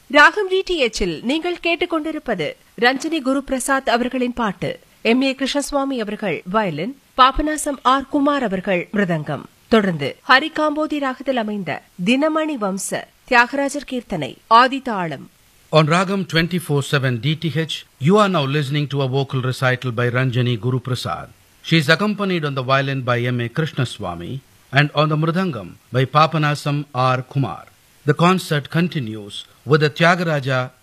ராகம் டிடிஎச்சில் நீங்கள் கேட்டுக்கொண்டிருப்பது ரஞ்சனி குரு பிரசாத் அவர்களின் பாட்டு எம் ஏ கிருஷ்ணசுவாமி அவர்கள் வயலின் பாபநாசம் ஆர் குமார் அவர்கள் மிருதங்கம் தொடர்ந்து ஹரிகாம்போதி ராகத்தில் அமைந்த தினமணி வம்ச தியாகராஜர் கீர்த்தனை ஆதிதாளம் On Ragam 24-7 DTH, you are now listening to a vocal recital by Ranjani Guru Prasad. She is accompanied on the violin by M.A. Krishnaswamy and on the mridangam by Papanasam R. Kumar. The concert continues with the Tyagaraja